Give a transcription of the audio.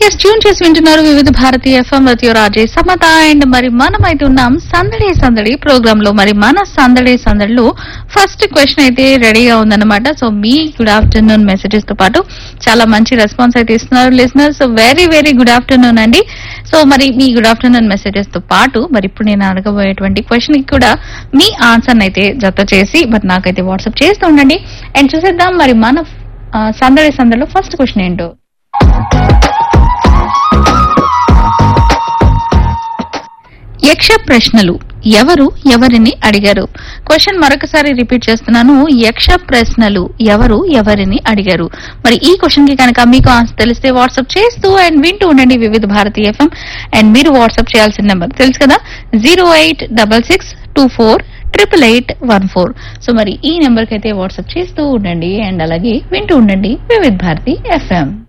yes tune చేసి వింటున్నారు Vividh Bharati FM with Raje Samata and మరి మనం అయితే ఉన్నాం సందడి సందడి ప్రోగ్రామ్ లో మరి మన సందడి సందడిలో ఫస్ట్ క్వశ్చన్ అయితే రెడీగా ఉందన్నమాట సో మీ గుడ్ ఆఫ్టర్నూన్ మెసేజెస్ తో పాటు చాలా మంచి రెస్పాన్స్ అయితే ఇస్తున్నారు listeners very very good afternoon అండి సో మరి మీ గుడ్ ఆఫ్టర్నూన్ మెసేజెస్ తో పాటు మరి ఇప్పుడు నేను అడగబోయేటువంటి క్వశ్చన్ కి కూడా మీ ఆన్సర్ అయితే జత చేసి మరి నాకైతే వాట్సాప్ చేస్తూ ఉండండి అండ్ చూసేద్దాం మరి మన ఆ, సందడి సందడిలో ఫస్ట్ క్వశ్చన్ ఏంటో యక్ష ప్రశ్నలు ఎవరు ఎవరిని అడిగారు క్వశ్చన్ మరొకసారి రిపీట్ చేస్తున్నాను యక్ష ప్రశ్నలు ఎవరు ఎవరిని అడిగారు మరి ఈ క్వశ్చన్ కి కనుక మీకు ఆన్సర్ తెలిస్తే వాట్సాప్ చేస్తూ అండ్ వింటూ ఉండండి వివిధ భారతి ఎఫ్ఎం అండ్ మీరు వాట్సాప్ చేయాల్సిన నెంబర్ తెలుసు కదా zero eight double six two four triple eight one four so మరి ఈ నెంబర్ కి అయితే వాట్సాప్ చేస్తూ ఉండండి అండ్ అలాగే వింటూ ఉండండి వివిధ భారతి ఎఫ్ఎం